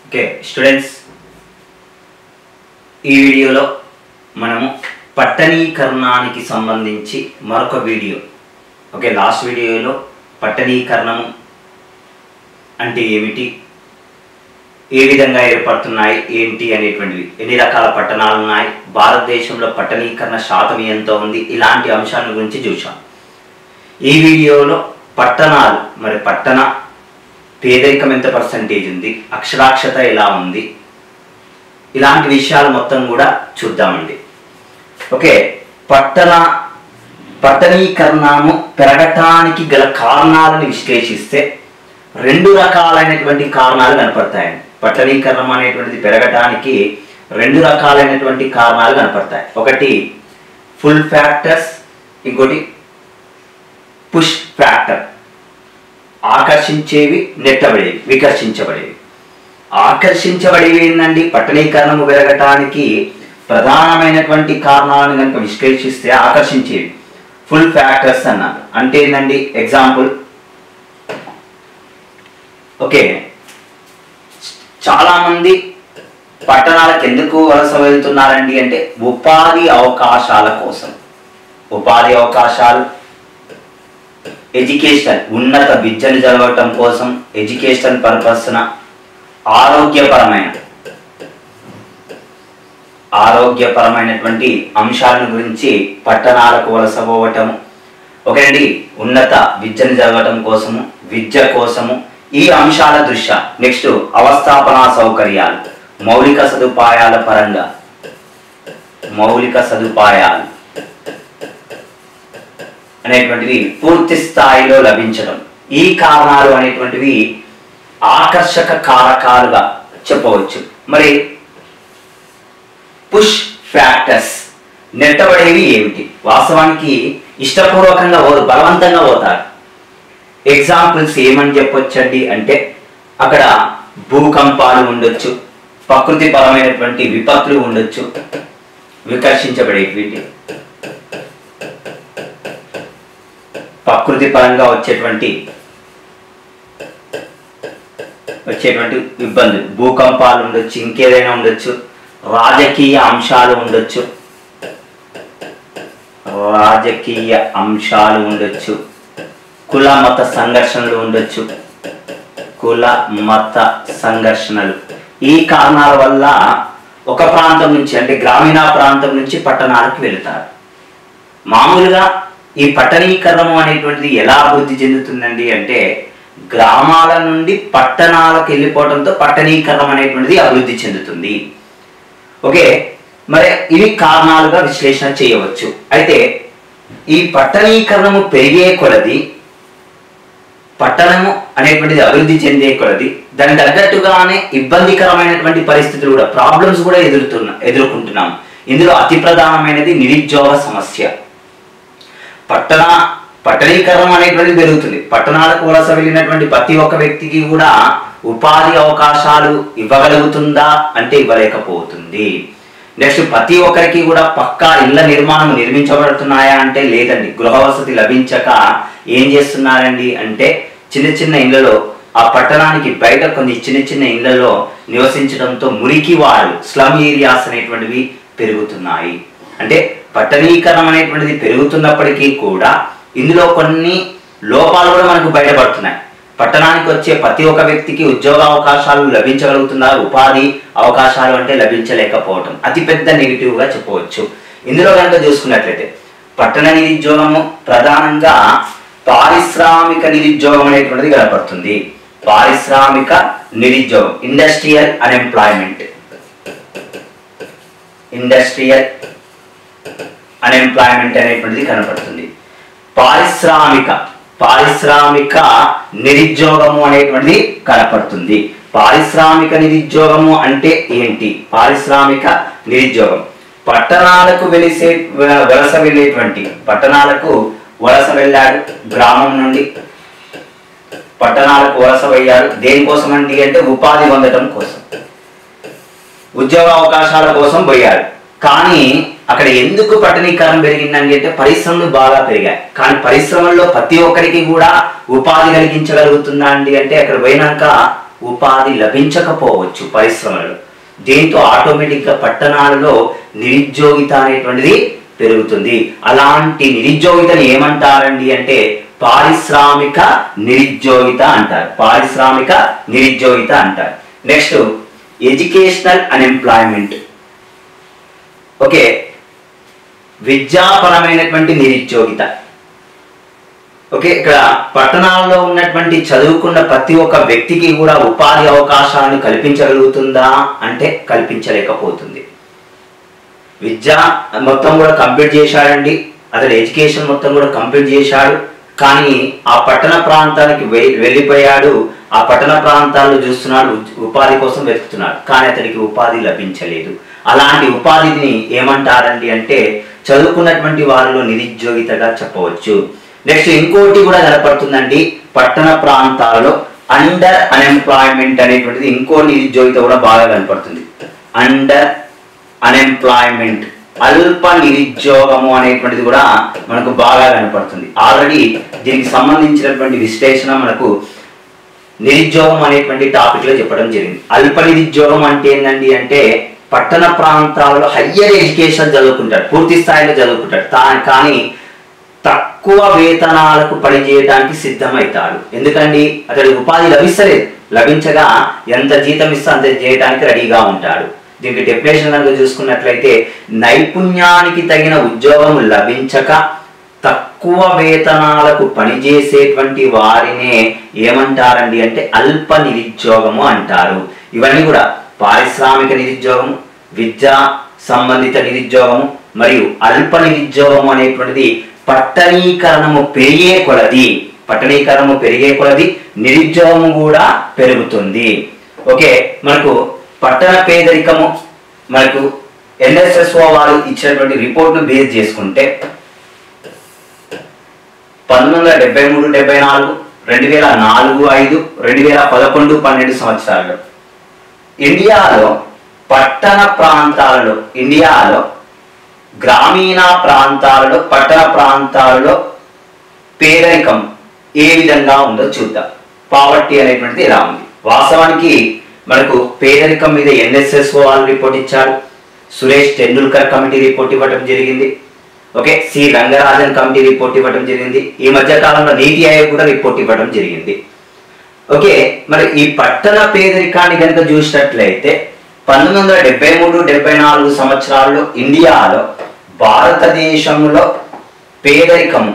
okay students ఈ వీడియోలో మనము పట్టణీకరణానికి సంబంధించి మరొక వీడియో ఓకే లాస్ట్ వీడియోలో పట్టణీకరణము అంటే ఏమిటి ఏ విధంగా ఏర్పడుతున్నాయి ఏంటి అనేటువంటివి ఎన్ని రకాల పట్టణాలు ఉన్నాయి భారతదేశంలో పట్టణీకరణ శాతం ఎంత ఉంది ఇలాంటి అంశాల గురించి చూసాం ఈ వీడియోలో పట్టణాలు మరి పట్టణ పేదరికం ఎంత పర్సంటేజ్ ఉంది అక్షరాక్షత ఎలా ఉంది ఇలాంటి విషయాలు మొత్తం కూడా చూద్దామండి ఓకే పట్టణ పట్టణీకరణము పెరగటానికి గల కారణాలను విశ్లేషిస్తే రెండు రకాలైనటువంటి కారణాలు కనపడతాయండి పట్టణీకరణం అనేటువంటిది పెరగటానికి రెండు రకాలైనటువంటి కారణాలు కనపడతాయి ఒకటి ఫుల్ ఫ్యాక్టర్స్ ఇంకోటి పుష్ ఫ్యాక్టర్ ఆకర్షించేవి నెట్టబడేవి వికర్షించబడేవి ఆకర్షించబడేవి ఏంటండి పట్టణీకరణము పెరగటానికి ప్రధానమైనటువంటి కారణాలను కనుక విశ్లేషిస్తే ఆకర్షించేవి ఫుల్ ఫ్యాక్టర్స్ అన్నారు అంటే ఏంటండి ఎగ్జాంపుల్ ఓకే చాలామంది పట్టణాలకు ఎందుకు వలస వెళ్తున్నారండి అంటే ఉపాధి అవకాశాల కోసం ఉపాధి అవకాశాలు ఎడ్యుకేషన్ ఉన్నత విద్యను చదవటం కోసం ఎడ్యుకేషన్ పర్పస్న ఆరోగ్యపరమైన ఆరోగ్యపరమైనటువంటి అంశాలను గురించి పట్టణాలకు వలస పోవటము ఓకేనండి ఉన్నత విద్యను చదవటం కోసము విద్య కోసము ఈ అంశాల దృష్ట్యా నెక్స్ట్ అవస్థాపన సౌకర్యాలు మౌలిక సదుపాయాల పరంగా మౌలిక సదుపాయాలు అనేటువంటివి పూర్తి స్థాయిలో లభించడం ఈ కారణాలు అనేటువంటివి ఆకర్షక కారకాలుగా చెప్పవచ్చు మరి పుష్ ఫ్యాక్టర్స్ నెట్టబడేవి ఏమిటి వాస్తవానికి ఇష్టపూర్వకంగా పోరు బలవంతంగా పోతారు ఎగ్జాంపుల్స్ ఏమని చెప్పొచ్చండి అంటే అక్కడ భూకంపాలు ఉండొచ్చు ప్రకృతి పరమైనటువంటి విపత్తులు ఉండొచ్చు వికర్షించబడేటువంటి ప్రకృతి పరంగా వచ్చేటువంటి వచ్చేటువంటి ఇబ్బందులు భూకంపాలు ఉండొచ్చు ఇంకేదైనా ఉండొచ్చు రాజకీయ అంశాలు ఉండొచ్చు రాజకీయ అంశాలు ఉండొచ్చు కుల మత సంఘర్షణలు ఉండొచ్చు కుల మత సంఘర్షణలు ఈ కారణాల వల్ల ఒక ప్రాంతం నుంచి అంటే గ్రామీణ ప్రాంతం నుంచి పట్టణాలకు వెళుతారు మామూలుగా ఈ పట్టణీకరణం అనేటువంటిది ఎలా అభివృద్ధి చెందుతుందండి అంటే గ్రామాల నుండి పట్టణాలకు వెళ్ళిపోవడంతో పట్టణీకరణం అనేటువంటిది అభివృద్ధి చెందుతుంది ఓకే మరి ఇవి కారణాలుగా విశ్లేషణ చేయవచ్చు అయితే ఈ పట్టణీకరణము పెరిగే కొలది పట్టణము అనేటువంటిది అభివృద్ధి చెందే కొలది దానికి తగ్గట్టుగానే ఇబ్బందికరమైనటువంటి పరిస్థితులు కూడా ప్రాబ్లమ్స్ కూడా ఎదురుతున్నా ఎదుర్కొంటున్నాం ఇందులో అతి ప్రధానమైనది నిరుద్యోగ సమస్య పట్టణ పట్టణీకరణం అనేటువంటిది పెరుగుతుంది పట్టణాలకు వలస వెళ్ళినటువంటి ప్రతి ఒక్క వ్యక్తికి కూడా ఉపాధి అవకాశాలు ఇవ్వగలుగుతుందా అంటే ఇవ్వలేకపోతుంది నెక్స్ట్ ప్రతి ఒక్కరికి కూడా పక్కా ఇళ్ల నిర్మాణం నిర్మించబడుతున్నాయా అంటే లేదండి గృహ వసతి లభించక ఏం చేస్తున్నారండి అంటే చిన్న చిన్న ఇళ్లలో ఆ పట్టణానికి బయట కొన్ని చిన్న చిన్న ఇళ్లలో నివసించడంతో మురికి వారు స్లమ్ ఏరియాస్ అనేటువంటివి పెరుగుతున్నాయి అంటే పట్టణీకరణం అనేటువంటిది పెరుగుతున్నప్పటికీ కూడా ఇందులో కొన్ని లోపాలు కూడా మనకు బయటపడుతున్నాయి పట్టణానికి వచ్చే ప్రతి ఒక్క వ్యక్తికి ఉద్యోగ అవకాశాలు లభించగలుగుతుందా ఉపాధి అవకాశాలు అంటే లభించలేకపోవటం అతిపెద్ద నెగిటివ్గా చెప్పవచ్చు ఇందులో కనుక చూసుకున్నట్లయితే పట్టణ నిరుద్యోగము ప్రధానంగా పారిశ్రామిక నిరుద్యోగం అనేటువంటిది కనపడుతుంది పారిశ్రామిక నిరుద్యోగం ఇండస్ట్రియల్ అన్ఎంప్లాయ్మెంట్ ఇండస్ట్రియల్ అన్ఎంప్లాయ్మెంట్ అనేటువంటిది కనపడుతుంది పారిశ్రామిక పారిశ్రామిక నిరుద్యోగము అనేటువంటిది కనపడుతుంది పారిశ్రామిక నిరుద్యోగము అంటే ఏంటి పారిశ్రామిక నిరుద్యోగం పట్టణాలకు వెలిసే వలస వెళ్ళేటువంటి పట్టణాలకు వలస వెళ్ళాడు గ్రామం నుండి పట్టణాలకు వలస వెళ్ళాడు దేనికోసం అండి అంటే ఉపాధి పొందడం కోసం ఉద్యోగ అవకాశాల కోసం పోయాడు కానీ అక్కడ ఎందుకు పట్టణీకరణ పెరిగిందండి అంటే పరిశ్రమలు బాగా పెరిగాయి కానీ పరిశ్రమల్లో ప్రతి ఒక్కరికి కూడా ఉపాధి కలిగించగలుగుతుందా అండి అంటే అక్కడ పోయినాక ఉపాధి లభించకపోవచ్చు పరిశ్రమలలో దీంతో ఆటోమేటిక్గా పట్టణాలలో నిరుద్యోగిత అనేటువంటిది పెరుగుతుంది అలాంటి నిరుద్యోగితని ఏమంటారండి అంటే పారిశ్రామిక నిరుద్యోగిత అంటారు పారిశ్రామిక నిరుద్యోగిత అంటారు నెక్స్ట్ ఎడ్యుకేషనల్ అన్ఎంప్లాయ్మెంట్ ఓకే విద్యాపరమైనటువంటి నిరుద్యోగిత ఓకే ఇక్కడ పట్టణాల్లో ఉన్నటువంటి చదువుకున్న ప్రతి ఒక్క వ్యక్తికి కూడా ఉపాధి అవకాశాలను కల్పించగలుగుతుందా అంటే కల్పించలేకపోతుంది విద్య మొత్తం కూడా కంప్లీట్ చేశాడండి అతడు ఎడ్యుకేషన్ మొత్తం కూడా కంప్లీట్ చేశాడు కానీ ఆ పట్టణ ప్రాంతానికి వె- వెళ్ళిపోయాడు ఆ పట్టణ ప్రాంతాల్లో చూస్తున్నాడు ఉ- ఉపాధి కోసం వెతుకుతున్నాడు కానీ అతడికి ఉపాధి లభించలేదు అలాంటి ఉపాధిని ఏమంటారండి అంటే చదువుకున్నటువంటి వారిలో నిరుద్యోగితగా చెప్పవచ్చు నెక్స్ట్ ఇంకోటి కూడా కనపడుతుందండి పట్టణ ప్రాంతాలలో అండర్ అన్ఎంప్లాయ్మెంట్ అనేటువంటిది ఇంకో నిరుద్యోగిత కూడా బాగా కనపడుతుంది అండర్ అన్ఎంప్లాయ్మెంట్ అల్ప నిరుద్యోగము అనేటువంటిది కూడా మనకు బాగా కనపడుతుంది ఆల్రెడీ దీనికి సంబంధించినటువంటి విశ్లేషణ మనకు నిరుద్యోగం అనేటువంటి టాపిక్ లో చెప్పడం జరిగింది అల్ప నిరుద్యోగం అంటే ఏంటండి అంటే పట్టణ ప్రాంతాల్లో హయ్యర్ ఎడ్యుకేషన్ చదువుకుంటాడు పూర్తి స్థాయిలో చదువుకుంటాడు తా- కానీ తక్కువ వేతనాలకు పనిచేయడానికి సిద్ధమవుతాడు ఎందుకండి అతడి ఉపాధి లభిస్తలేదు లభించగా ఎంత జీతం ఇస్తే అంత చేయడానికి రెడీగా ఉంటాడు దీనికి డెఫినేషన్ కనుక చూసుకున్నట్లయితే నైపుణ్యానికి తగిన ఉద్యోగం లభించక తక్కువ వేతనాలకు పనిచేసేటువంటి వారినే ఏమంటారండి అంటే అల్ప నిరుద్యోగము అంటారు ఇవన్నీ కూడా పారిశ్రామిక నిరుద్యోగము విద్యా సంబంధిత నిరుద్యోగము మరియు అల్ప నిరుద్యోగము అనేటువంటిది పట్టణీకరణము పెరిగే కొలది పట్టణీకరణము పెరిగే కొలది నిరుద్యోగము కూడా పెరుగుతుంది ఓకే మనకు పట్టణ పేదరికము మనకు ఎన్ఎస్ఎస్ఓ వారు ఇచ్చినటువంటి రిపోర్ట్ను బేస్ చేసుకుంటే పంతొమ్మిది వందల డెబ్బై మూడు డెబ్బై నాలుగు రెండు వేల నాలుగు ఐదు రెండు వేల పదకొండు పన్నెండు సంవత్సరాల్లో ఇండియాలో పట్టణ ప్రాంతాలలో ఇండియాలో గ్రామీణ ప్రాంతాలలో పట్టణ ప్రాంతాలలో పేదరికం ఏ విధంగా ఉందో చూద్దాం పావర్టీ అనేటువంటిది ఎలా ఉంది వాస్తవానికి మనకు పేదరికం మీద ఎన్ఎస్ఎస్ఓ వాళ్ళు రిపోర్ట్ ఇచ్చారు సురేష్ టెండూల్కర్ కమిటీ రిపోర్ట్ ఇవ్వడం జరిగింది okay C Rangarajan committee report ఇవ్వడం జరిగింది ఈ మధ్య కాలంలో నీతి ఆయోగ్ కూడా రిపోర్ట్ ఇవ్వడం జరిగింది ఓకే మరి ఈ పట్టణ పేదరికాన్ని కనుక చూసినట్లయితే పంతొమ్మిది వందల డెబ్బై మూడు డెబ్బై నాలుగు సంవత్సరాల్లో ఇండియాలో భారతదేశంలో పేదరికం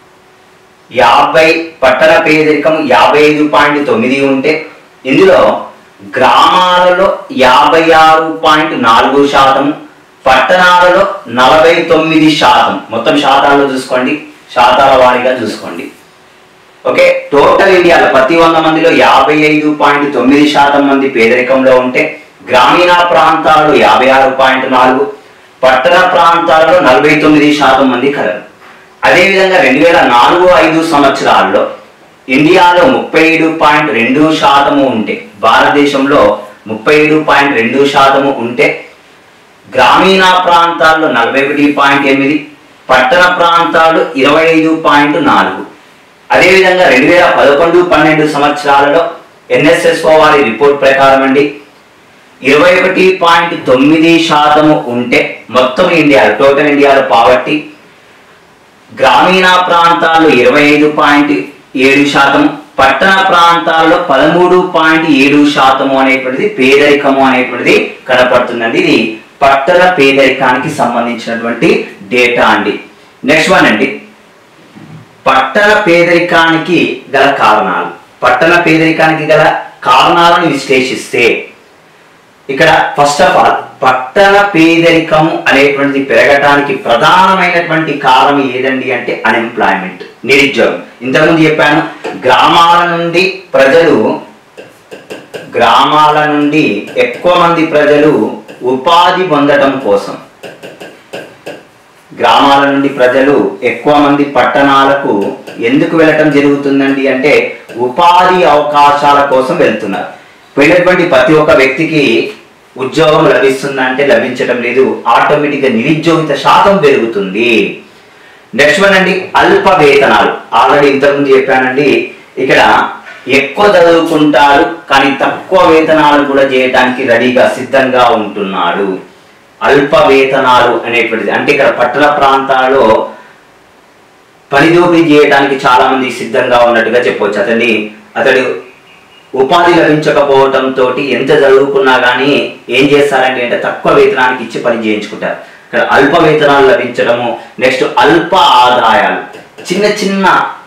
యాభై పట్టణ పేదరికం యాభై ఐదు పాయింట్ తొమ్మిది ఉంటే ఇందులో గ్రామాలలో యాభై ఆరు పాయింట్ నాలుగు శాతం పట్టణాలలో నలభై తొమ్మిది శాతం మొత్తం శాతాల్లో చూసుకోండి శాతాల వారీగా చూసుకోండి ఓకే టోటల్ ఇండియాలో ప్రతి వంద మందిలో యాభై ఐదు పాయింట్ తొమ్మిది శాతం మంది పేదరికంలో ఉంటే గ్రామీణ ప్రాంతాల్లో యాభై ఆరు పాయింట్ నాలుగు పట్టణ ప్రాంతాల్లో నలభై తొమ్మిది శాతం మంది కలరు అదేవిధంగా రెండు వేల నాలుగు ఐదు సంవత్సరాల్లో ఇండియాలో ముప్పై ఏడు పాయింట్ రెండు శాతము ఉంటే భారతదేశంలో ముప్పై ఏడు పాయింట్ రెండు శాతము ఉంటే గ్రామీణ ప్రాంతాల్లో నలభై ఒకటి పాయింట్ ఎనిమిది పట్టణ ప్రాంతాలు ఇరవై ఐదు పాయింట్ నాలుగు అదేవిధంగా రెండు వేల పదకొండు పన్నెండు సంవత్సరాలలో ఎన్ఎస్ఎస్ఓ వారి రిపోర్ట్ ప్రకారం అండి ఇరవై ఒకటి పాయింట్ తొమ్మిది శాతము ఉంటే మొత్తం ఇండియాలో టోటల్ ఇండియాలో పావర్టీ గ్రామీణ ప్రాంతాల్లో ఇరవై ఐదు పాయింట్ ఏడు శాతం పట్టణ ప్రాంతాల్లో పదమూడు పాయింట్ ఏడు శాతము అనేటువంటిది పేదరికము అనేటువంటిది కనపడుతుందండి ఇది పట్టణ పేదరికానికి సంబంధించినటువంటి డేటా అండి నెక్స్ట్ వన్ అండి పట్టణ పేదరికానికి గల కారణాలు పట్టణ పేదరికానికి గల కారణాలను విశ్లేషిస్తే ఇక్కడ ఫస్ట్ ఆఫ్ ఆల్ పట్టణ పేదరికము అనేటువంటిది పెరగటానికి ప్రధానమైనటువంటి కారణం ఏదండి అంటే అన్ఎంప్లాయ్మెంట్ నిరుద్యోగం ఇంతకుముందు చెప్పాను గ్రామాల నుండి ప్రజలు గ్రామాల నుండి ఎక్కువ మంది ప్రజలు ఉపాధి పొందడం కోసం గ్రామాల నుండి ప్రజలు ఎక్కువ మంది పట్టణాలకు ఎందుకు వెళ్ళటం జరుగుతుందండి అంటే ఉపాధి అవకాశాల కోసం వెళ్తున్నారు వెళ్ళినటువంటి ప్రతి ఒక్క వ్యక్తికి ఉద్యోగం లభిస్తుందంటే లభించడం లేదు ఆటోమేటిక్గా నిరుద్యోగిత శాతం పెరుగుతుంది నెక్స్ట్ వన్ అండి అల్ప వేతనాలు ఆల్రెడీ ఇంతకుముందు చెప్పానండి ఇక్కడ ఎక్కువ చదువుకుంటాడు కానీ తక్కువ వేతనాలు కూడా చేయడానికి రెడీగా సిద్ధంగా ఉంటున్నాడు అల్ప వేతనాలు అనేటువంటిది అంటే ఇక్కడ పట్టణ ప్రాంతాల్లో పని దోపిడీ చేయడానికి చాలా మంది సిద్ధంగా ఉన్నట్టుగా చెప్పవచ్చు అతని అతడు ఉపాధి లభించకపోవడంతో ఎంత చదువుకున్నా కానీ ఏం చేస్తారంటే అంటే తక్కువ వేతనానికి ఇచ్చి పని చేయించుకుంటారు ఇక్కడ అల్ప వేతనాలు లభించడము నెక్స్ట్ అల్ప ఆదాయాలు చిన్న చిన్న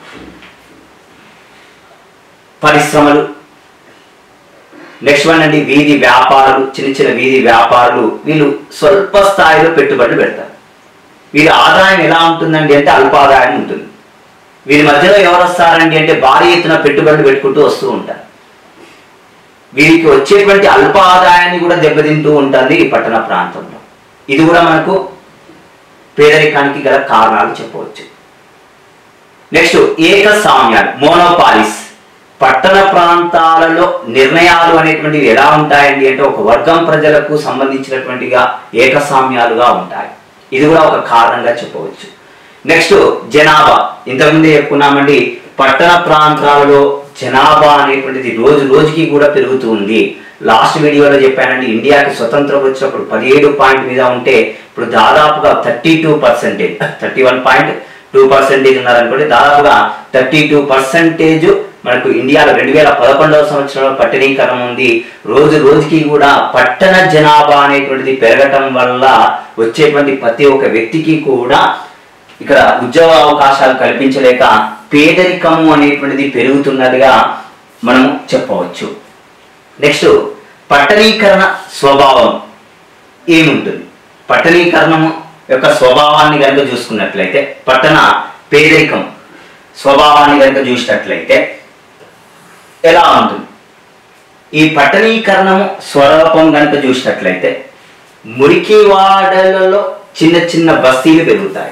పరిశ్రమలు నెక్స్ట్ వన్ అండి వీధి వ్యాపారులు చిన్న చిన్న వీధి వ్యాపారులు వీళ్ళు స్వల్ప స్థాయిలో పెట్టుబడులు పెడతారు వీరి ఆదాయం ఎలా ఉంటుందండి అంటే అల్పాదాయం ఉంటుంది వీరి మధ్యలో ఎవరు వస్తారండి అంటే భారీ ఎత్తున పెట్టుబడులు పెట్టుకుంటూ వస్తూ ఉంటారు వీరికి వచ్చేటువంటి అల్ప ఆదాయాన్ని కూడా దెబ్బతింటూ ఉంటుంది ఈ పట్టణ ప్రాంతంలో ఇది కూడా మనకు పేదరికానికి గల కారణాలు చెప్పవచ్చు నెక్స్ట్ ఏక సామ్యాలు మోనోపాలిస్ పట్టణ ప్రాంతాలలో నిర్ణయాలు అనేటువంటివి ఎలా ఉంటాయండి అంటే ఒక వర్గం ప్రజలకు సంబంధించినటువంటిగా ఏకసామ్యాలుగా ఉంటాయి ఇది కూడా ఒక కారణంగా చెప్పవచ్చు నెక్స్ట్ జనాభా ఇంతకుముందే చెప్పుకున్నామండి పట్టణ ప్రాంతాలలో జనాభా అనేటువంటిది రోజు రోజుకి కూడా పెరుగుతూ ఉంది లాస్ట్ వీడియోలో చెప్పానండి ఇండియాకి స్వతంత్రం వచ్చినప్పుడు పదిహేడు పాయింట్ మీద ఉంటే ఇప్పుడు దాదాపుగా thirty two percentage thirty one point two percentage ఉన్నారనుకోండి దాదాపుగా థర్టీ టూ పర్సెంటేజ్ మనకు ఇండియాలో రెండు వేల పదకొండవ సంవత్సరంలో పట్టణీకరణ ఉంది రోజు రోజుకి కూడా పట్టణ జనాభా అనేటువంటిది పెరగటం వల్ల వచ్చేటువంటి ప్రతి ఒక్క వ్యక్తికి కూడా ఇక్కడ ఉద్యోగ అవకాశాలు కల్పించలేక పేదరికము అనేటువంటిది పెరుగుతున్నదిగా మనం చెప్పవచ్చు నెక్స్ట్ పట్టణీకరణ స్వభావం ఏముంటుంది పట్టణీకరణము యొక్క స్వభావాన్ని కనుక చూసుకున్నట్లయితే పట్టణ పేదరికం స్వభావాన్ని కనుక చూసినట్లయితే ఎలా ఉంటుంది ఈ పట్టణీకరణము స్వరూపం కనుక చూసినట్లయితే మురికి వాడలలో చిన్న చిన్న బస్తీలు పెరుగుతాయి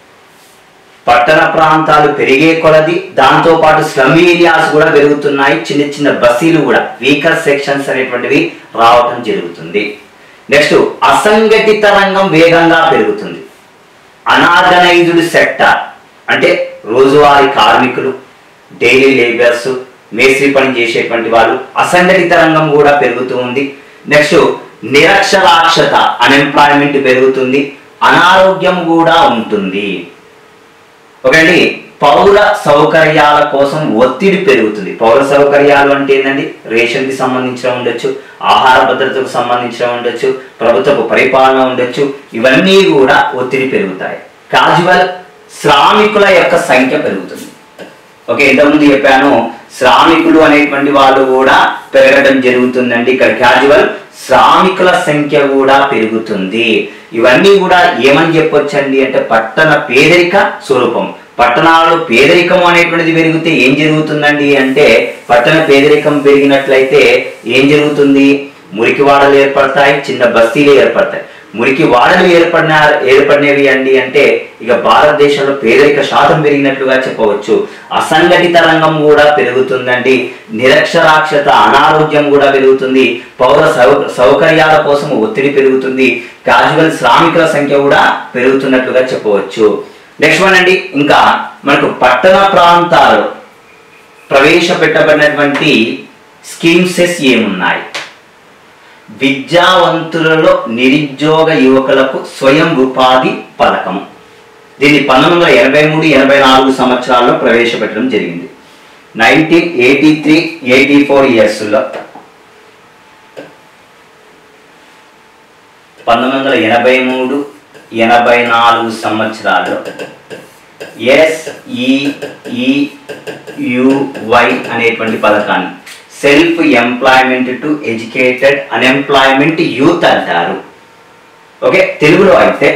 పట్టణ ప్రాంతాలు పెరిగే కొలది దాంతో పాటు స్లమ్ ఏరియాస్ కూడా పెరుగుతున్నాయి చిన్న చిన్న బస్సీలు కూడా వీకర్ సెక్షన్స్ అనేటువంటివి రావటం జరుగుతుంది నెక్స్ట్ అసంఘటిత రంగం వేగంగా పెరుగుతుంది అనార్గనైజ్డ్ సెక్టర్ అంటే రోజువారీ కార్మికులు డైలీ లేబర్స్ మేస్త్రి పని చేసేటువంటి వాళ్ళు అసంఘటిత రంగం కూడా పెరుగుతూ ఉంది నెక్స్ట్ నిరక్షరాక్షత అన్ఎంప్లాయ్మెంట్ పెరుగుతుంది అనారోగ్యం కూడా ఉంటుంది ఒకండి పౌర సౌకర్యాల కోసం ఒత్తిడి పెరుగుతుంది పౌర సౌకర్యాలు అంటే ఏంటండి రేషన్కి సంబంధించిన ఉండొచ్చు ఆహార భద్రతకు సంబంధించిన ఉండొచ్చు ప్రభుత్వపు పరిపాలన ఉండొచ్చు ఇవన్నీ కూడా ఒత్తిడి పెరుగుతాయి కాజువల్ శ్రామికుల యొక్క సంఖ్య పెరుగుతుంది ఓకే ఇంతకుముందు చెప్పాను శ్రామికులు అనేటువంటి వాళ్ళు కూడా పెరగడం జరుగుతుందండి ఇక్కడ క్యాజువల్ శ్రామికుల సంఖ్య కూడా పెరుగుతుంది ఇవన్నీ కూడా ఏమని చెప్పొచ్చండి అంటే పట్టణ పేదరిక స్వరూపం పట్టణాల్లో పేదరికం అనేటువంటిది పెరిగితే ఏం జరుగుతుందండి అంటే పట్టణ పేదరికం పెరిగినట్లయితే ఏం జరుగుతుంది మురికి వాడలు ఏర్పడతాయి చిన్న బస్తీలు ఏర్పడతాయి మురికి వాడలు ఏర్పడిన ఏర్పడినవి అండి అంటే ఇక భారతదేశంలో పేదరిక శాతం పెరిగినట్లుగా చెప్పవచ్చు అసంఘటిత రంగం కూడా పెరుగుతుందండి నిరక్షరాక్షత అనారోగ్యం కూడా పెరుగుతుంది పౌర సౌ సౌకర్యాల కోసం ఒత్తిడి పెరుగుతుంది క్యాజువల్ శ్రామికుల సంఖ్య కూడా పెరుగుతున్నట్లుగా చెప్పవచ్చు నెక్స్ట్ వన్ అండి ఇంకా మనకు పట్టణ ప్రాంతాలు ప్రవేశపెట్టబడినటువంటి స్కీమ్సెస్ ఏమున్నాయి విద్యావంతులలో నిరుద్యోగ యువకులకు స్వయం ఉపాధి పథకం దీన్ని పంతొమ్మిది వందల ఎనభై మూడు ఎనభై నాలుగు సంవత్సరాల్లో ప్రవేశపెట్టడం జరిగింది nineteen eighty three eighty four ఇయర్స్లో పంతొమ్మిది వందల ఎనభై మూడు ఎనభై నాలుగు సంవత్సరాల్లో ఎస్ఈఈయువై అనేటువంటి పథకాన్ని self employment to educated unemployment youth అంటారు ఓకే తెలుగులో అయితే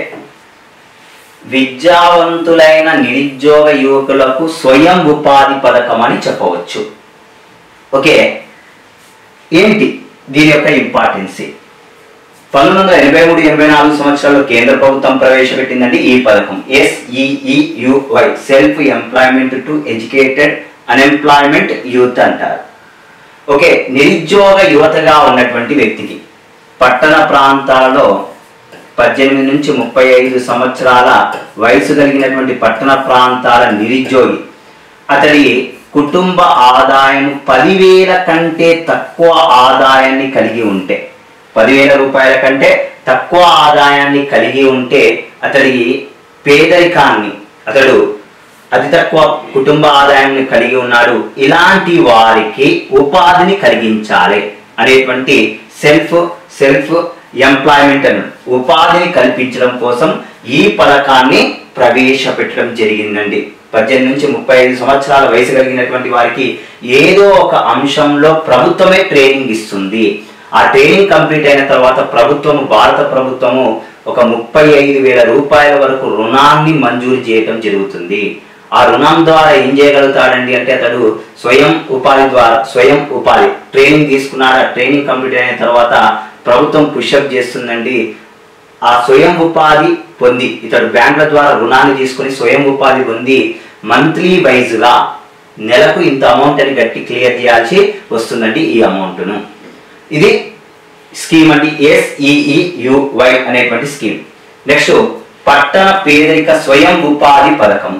విద్యావంతులైన నిరుద్యోగ యువకులకు స్వయం ఉపాధి పథకం అని చెప్పవచ్చు ఓకే ఏంటి దీని యొక్క ఇంపార్టెన్సీ పంతొమ్మిది వందల ఎనభై మూడు ఎనభై నాలుగు సంవత్సరాల్లో కేంద్ర ప్రభుత్వం ప్రవేశపెట్టిందండి ఈ పథకం SEEUY self employment to educated unemployment youth అంటారు ఓకే నిరుద్యోగ యువతగా ఉన్నటువంటి వ్యక్తికి పట్టణ ప్రాంతాల్లో పద్దెనిమిది నుంచి ముప్పై ఐదు సంవత్సరాల వయసు కలిగినటువంటి పట్టణ ప్రాంతాల నిరుద్యోగి అతడి కుటుంబ ఆదాయం పదివేల కంటే తక్కువ ఆదాయాన్ని కలిగి ఉంటే పదివేల రూపాయల కంటే తక్కువ ఆదాయాన్ని కలిగి ఉంటే అతడి పేదరికాన్ని అతడు అతి తక్కువ కుటుంబ ఆదాయాన్ని కలిగి ఉన్నాడు ఇలాంటి వారికి ఉపాధిని కలిగించాలి అనేటువంటి సెల్ఫ్ సెల్ఫ్ ఎంప్లాయ్మెంట్ అని ఉపాధిని కల్పించడం కోసం ఈ పథకాన్ని ప్రవేశపెట్టడం జరిగిందండి పద్దెనిమిది నుంచి ముప్పై ఐదు సంవత్సరాల వయసు కలిగినటువంటి వారికి ఏదో ఒక అంశంలో ప్రభుత్వమే ట్రైనింగ్ ఇస్తుంది ఆ ట్రైనింగ్ కంప్లీట్ అయిన తర్వాత ప్రభుత్వము భారత ప్రభుత్వము ఒక ముప్పై ఐదు వేల రూపాయల వరకు రుణాన్ని మంజూరు చేయటం జరుగుతుంది ఆ రుణం ద్వారా ఏం చేయగలుగుతాడండి అంటే అతడు స్వయం ఉపాధి ద్వారా స్వయం ఉపాధి ట్రైనింగ్ తీసుకున్నాడు ఆ ట్రైనింగ్ కంప్లీట్ అయిన తర్వాత ప్రభుత్వం పుషప్ చేస్తుందండి ఆ స్వయం ఉపాధి పొంది ఇతడు బ్యాంకుల ద్వారా రుణాన్ని తీసుకొని స్వయం ఉపాధి పొంది మంత్లీ వైజ్గా నెలకు ఇంత అమౌంట్ అని గట్టి క్లియర్ చేయాల్సి వస్తుందండి ఈ అమౌంట్ను ఇది స్కీమ్ అండి ఎస్ఈఈయువై అనేటువంటి స్కీమ్ నెక్స్ట్ పట్టణ పేదరిక స్వయం ఉపాధి పథకం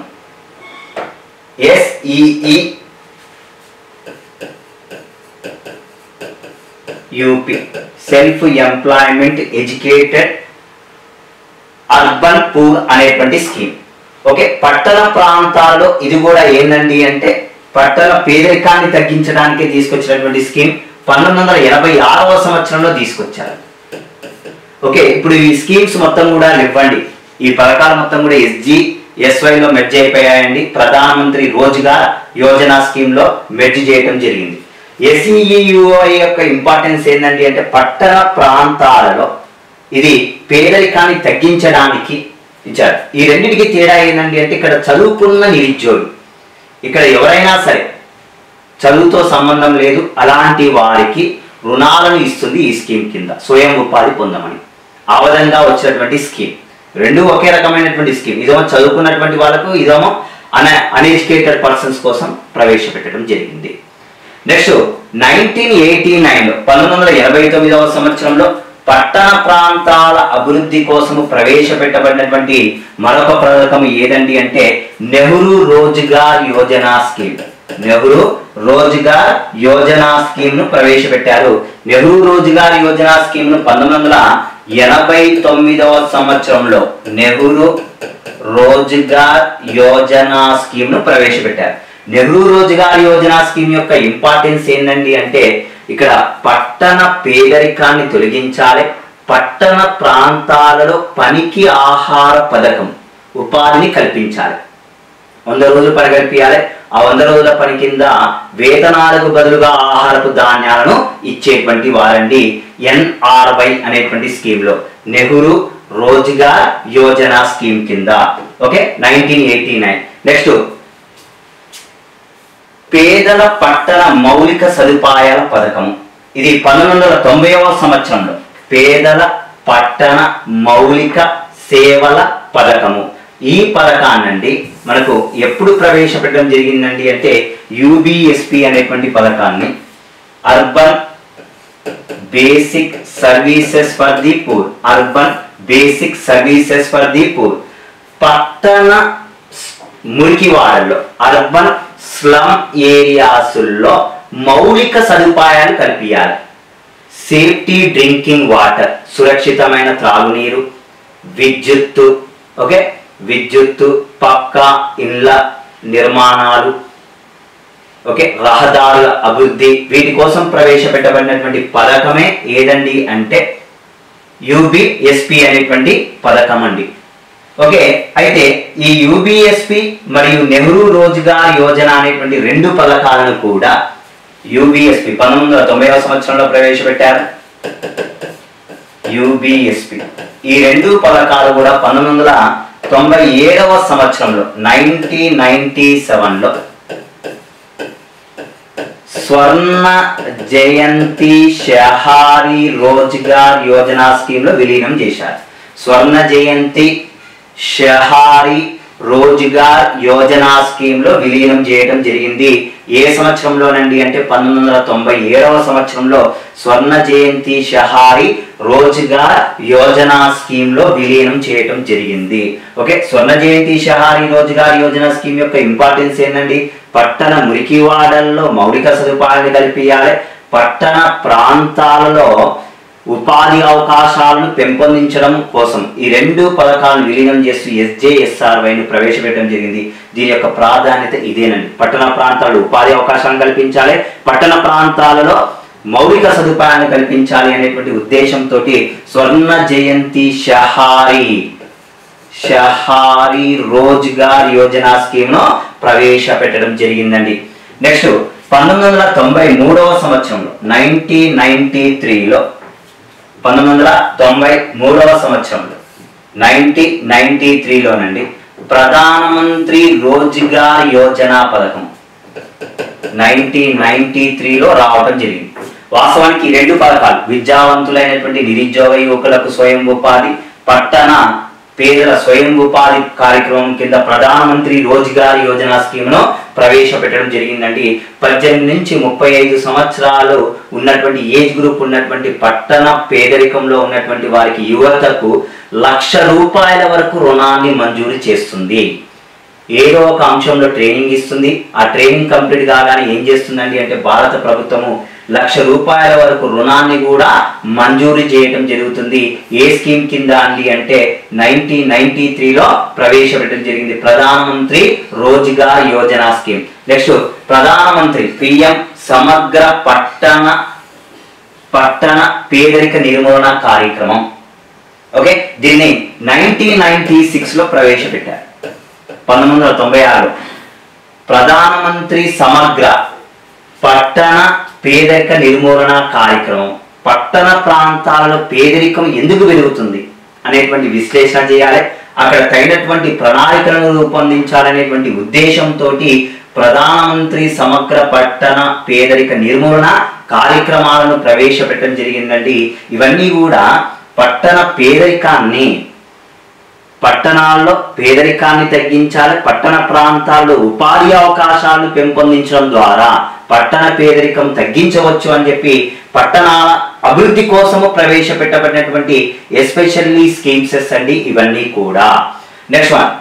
SEE UP self employment educated urban poor అనేటువంటి స్కీమ్ ఓకే పట్టణ ప్రాంతాల్లో ఇది కూడా ఏందండి అంటే పట్టణ పేదరికాన్ని తగ్గించడానికి తీసుకొచ్చినటువంటి స్కీమ్ పంతొమ్మిది వందల ఎనభై ఆరవ సంవత్సరంలో తీసుకొచ్చారు ఓకే ఇప్పుడు ఈ స్కీమ్స్ మొత్తం కూడా ఇవ్వండి ఈ పథకాలు మొత్తం కూడా ఎస్జి ఎస్వైలో మెర్జ్ అయిపోయాయండి ప్రధానమంత్రి రోజ్గార్ యోజన స్కీమ్ లో మెర్జ్ చేయడం జరిగింది ఎస్ఈయుఐ యొక్క ఇంపార్టెన్స్ ఏంటండి అంటే పట్టణ ప్రాంతాలలో ఇది పేదరికాన్ని తగ్గించడానికి ఇచ్చారు ఈ రెండింటికి తేడా ఏంటండి అంటే ఇక్కడ చదువుకున్న నిరుద్యోగి ఇక్కడ ఎవరైనా సరే చదువుతో సంబంధం లేదు అలాంటి వారికి రుణాలను ఇస్తుంది ఈ స్కీమ్ కింద స్వయం ఉపాధి పొందమని ఆ విధంగా వచ్చినటువంటి స్కీమ్ రెండు ఒకే రకమైనటువంటి స్కీమ్ ఇదేమో చదువుకున్నటువంటి వాళ్ళకు ఇదేమో అన్ అన్ఎడ్యుకేటెడ్ పర్సన్స్ కోసం ప్రవేశపెట్టడం జరిగింది నెక్స్ట్ నైన్టీన్ ఎయిటీ నైన్ పంతొమ్మిది వందల ఎనభై తొమ్మిదవ సంవత్సరంలో పట్టణ ప్రాంతాల అభివృద్ధి కోసము ప్రవేశపెట్టబడినటువంటి మరొక పథకం ఏదండి అంటే నెహ్రూ రోజ్గార్ యోజన స్కీమ్ నెహ్రూ రోజ్గార్ యోజన స్కీమ్ ను ప్రవేశపెట్టారు నెహ్రూ రోజ్గార్ యోజన స్కీమ్ ను పంతొమ్మిది వందల ఎనభై తొమ్మిదవ సంవత్సరంలో నెహ్రూ రోజ్గార్ యోజన స్కీమ్ ను ప్రవేశపెట్టారు నెహ్రూ రోజ్గార్ యోజన స్కీమ్ యొక్క ఇంపార్టెన్స్ ఏంటండి అంటే ఇక్కడ పట్టణ పేదరికాన్ని తొలగించాలి పట్టణ ప్రాంతాలలో పనికి ఆహార పథకం ఉపాధిని కల్పించాలి వంద రోజులు పని కల్పించాలి ఆ వంద రోజుల పని కింద వేతనాలకు బదులుగా ఆహారపు ధాన్యాలను ఇచ్చేటువంటి వారండి ఎన్ఆర్వై అనేటువంటి స్కీమ్ లో నెహ్రూ రోజ్గార్ యోజన స్కీమ్ కింద okay nineteen eighty nine next పేదల పట్టణ మౌలిక సదుపాయాల పథకం ఇది పంతొమ్మిది వందల తొంభైవ సంవత్సరంలో పేదల పట్టణ మౌలిక సేవల పథకము ఈ పథకాన్నండి మనకు ఎప్పుడు ప్రవేశపెట్టడం జరిగిందండి అంటే యూబిఎస్పి అనేటువంటి పథకాన్ని urban basic services for the poor urban basic services for the poor పట్టణ మురికివాడల్లో అర్బన్ స్లమ్ ఏరియాసుల్లో మౌలిక సదుపాయాలు కల్పించాలి సేఫ్టీ డ్రింకింగ్ వాటర్ సురక్షితమైన త్రాగునీరు విద్యుత్తు ఓకే విద్యుత్తు పక్కా ఇళ్ళ నిర్మాణాలు ఓకే రహదారుల అభివృద్ధి వీటి కోసం ప్రవేశపెట్టబడినటువంటి పథకమే ఏదండి అంటే యూబిఎస్పి అనేటువంటి పథకం అండి ఓకే అయితే ఈ యూబిఎస్పి మరియు నెహ్రూ రోజ్గార్ యోజన అనేటువంటి రెండు పథకాలను కూడా యూబిఎస్పి పంతొమ్మిది వందల తొంభై సంవత్సరంలో ప్రవేశపెట్టారు యూబిఎస్పి ఈ రెండు పథకాలు కూడా పంతొమ్మిది వందల తొంభై ఏడవ సంవత్సరంలో నైన్టీన్ నైన్టీ సెవెన్లో స్వర్ణ జయంతి షహారి రోజ్గార్ యోజన స్కీమ్ లో విలీనం చేశారు స్వర్ణ జయంతి షహారి రోజ్గార్ యోజన స్కీమ్ లో విలీనం చేయడం జరిగింది ఏ సంవత్సరంలోనండి అంటే పంతొమ్మిది వందల తొంభై ఏడవ సంవత్సరంలో స్వర్ణ జయంతి షహారి రోజ్గార్ యోజన స్కీమ్ లో విలీనం చేయడం జరిగింది ఓకే స్వర్ణ జయంతి షహారి రోజ్గార్ యోజన స్కీమ్ యొక్క ఇంపార్టెన్స్ ఏంటండి పట్టణ మురికివాడల్లో మౌలిక సదుపాయాలు కల్పించాలి పట్టణ ప్రాంతాలలో ఉపాధి అవకాశాలను పెంపొందించడం కోసం ఈ రెండు పథకాలను విలీనం చేస్తూ ఎస్జేఎస్ఆర్వైను ప్రవేశపెట్టడం జరిగింది దీని యొక్క ప్రాధాన్యత ఇదేనండి పట్టణ ప్రాంతాల్లో ఉపాధి అవకాశాలను కల్పించాలి పట్టణ ప్రాంతాలలో మౌలిక సదుపాయాలను కల్పించాలి అనేటువంటి ఉద్దేశంతో స్వర్ణ జయంతి షహారి షహారి రోజ్గార్ యోజన స్కీమ్ ను ప్రవేశపెట్టడం జరిగిందండి నెక్స్ట్ పంతొమ్మిది వందల తొంభై మూడవ సంవత్సరంలో నైన్టీన్ నైన్టీ త్రీలో పంతొమ్మిది వందల తొంభై మూడవ సంవత్సరంలో నైన్టీన్ నైన్టీ త్రీలోనండి ప్రధానమంత్రి రోజ్గార్ యోజన పథకం నైన్టీన్ నైన్టీ త్రీలో రావడం జరిగింది వాస్తవానికి ఈ రెండు పథకాలు విద్యావంతులైనటువంటి నిరుద్యోగ యువకులకు స్వయం ఉపాధి పట్టణ పేదల స్వయం ఉపాధి కార్యక్రమం కింద ప్రధానమంత్రి రోజ్గార్ యోజన స్కీమ్ ను ప్రవేశపెట్టడం జరిగిందండి పద్దెనిమిది నుంచి ముప్పై ఐదు సంవత్సరాలు ఉన్నటువంటి ఏజ్ గ్రూప్ ఉన్నటువంటి పట్టణ పేదరికంలో ఉన్నటువంటి వారికి యువతకు లక్ష రూపాయల వరకు రుణాన్ని మంజూరు చేస్తుంది ఏదో ఒక అంశంలో ట్రైనింగ్ ఇస్తుంది ఆ ట్రైనింగ్ కంప్లీట్ కాగానే ఏం చేస్తుందండి అంటే భారత ప్రభుత్వము లక్ష రూపాయల వరకు రుణాన్ని కూడా మంజూరు చేయడం జరుగుతుంది ఏ స్కీమ్ కింద అండి అంటే నైన్టీన్ నైన్టీ త్రీలో ప్రవేశపెట్టడం జరిగింది Pradhan Mantri Rozgar Yojana scheme next Pradhan Mantri PM సమగ్ర పట్టణ పట్టణ పేదరిక నిర్మూలన కార్యక్రమం ఓకే దీన్ని నైన్టీన్ నైన్టీ సిక్స్ లో ప్రవేశపెట్టారు పంతొమ్మిది వందల తొంభై ఆరు ప్రధానమంత్రి సమగ్ర పట్టణ పేదరిక నిర్మూలన కార్యక్రమం పట్టణ ప్రాంతాలలో పేదరికం ఎందుకు పెరుగుతుంది అనేటువంటి విశ్లేషణ చేయాలి అక్కడ తగినటువంటి ప్రణాళికలను రూపొందించాలనేటువంటి ఉద్దేశంతో ప్రధానమంత్రి సమగ్ర పట్టణ పేదరిక నిర్మూలన కార్యక్రమాలను ప్రవేశపెట్టడం జరిగిందండి ఇవన్నీ కూడా పట్టణ పేదరికాన్ని పట్టణాల్లో పేదరికాన్ని తగ్గించాలి పట్టణ ప్రాంతాల్లో ఉపాధి అవకాశాలను పెంపొందించడం ద్వారా పట్టణ పేదరికం తగ్గించవచ్చు అని చెప్పి పట్టణాల అభివృద్ధి కోసము ప్రవేశపెట్టబడినటువంటి ఎస్పెషల్లీ స్కీమ్సెస్ అండి ఇవన్నీ కూడా నెక్స్ట్ వన్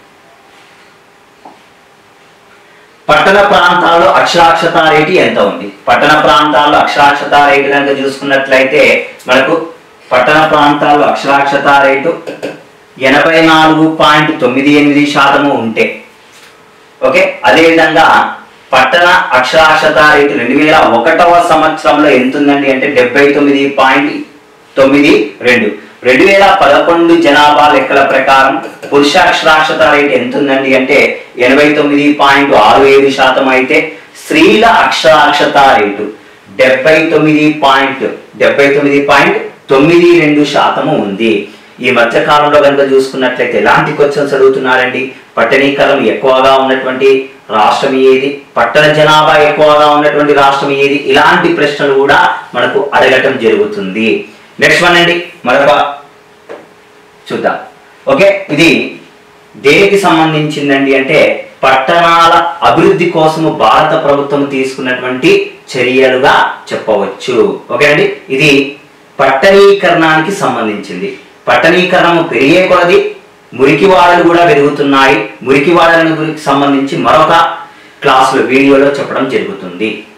పట్టణ ప్రాంతాల్లో అక్షరాక్షత రేటు ఎంత ఉంది పట్టణ ప్రాంతాల్లో అక్షరాక్షత రేటు కనుక చూసుకున్నట్లయితే మనకు పట్టణ ప్రాంతాల్లో అక్షరాక్షత రేటు ఎనభై నాలుగు పాయింట్ తొమ్మిది ఎనిమిది శాతము ఉంటే ఓకే అదేవిధంగా పట్టణ అక్షరాక్షత రేటు రెండు వేల ఒకటవ సంవత్సరంలో ఎంత ఉందండి అంటే డెబ్బై తొమ్మిది పాయింట్ తొమ్మిది రెండు రెండు వేల పదకొండు జనాభా లెక్కల ప్రకారం పురుష అక్షరాక్షత రేటు ఎంత ఉందండి అంటే ఎనభై తొమ్మిది పాయింట్ ఆరు ఏడు శాతం అయితే స్త్రీల అక్షరాక్షత రేటు డెబ్బై తొమ్మిది పాయింట్ డెబ్బై తొమ్మిది పాయింట్ తొమ్మిది రెండు శాతము ఉంది ఈ మధ్య కాలంలో కనుక చూసుకున్నట్లయితే ఎలాంటి క్వశ్చన్స్ అడుగుతున్నారండి పట్టణీకరణం ఎక్కువగా ఉన్నటువంటి రాష్ట్రం ఏది పట్టణ జనాభా ఎక్కువగా ఉన్నటువంటి రాష్ట్రం ఏది ఇలాంటి ప్రశ్నలు కూడా మనకు అడగటం జరుగుతుంది నెక్స్ట్ వన్ అండి మరొక చూద్దాం ఓకే ఇది దేనికి సంబంధించిందండి అంటే పట్టణాల అభివృద్ధి కోసము భారత ప్రభుత్వం తీసుకున్నటువంటి చర్యలుగా చెప్పవచ్చు ఓకే అండి ఇది పట్టణీకరణానికి సంబంధించింది పట్టణీకరణం పెరిగే కొలది మురికివాడలు కూడా పెరుగుతున్నాయి మురికివాడలను గురించి సంబంధించి మరొక క్లాసులో వీడియోలో చెప్పడం జరుగుతుంది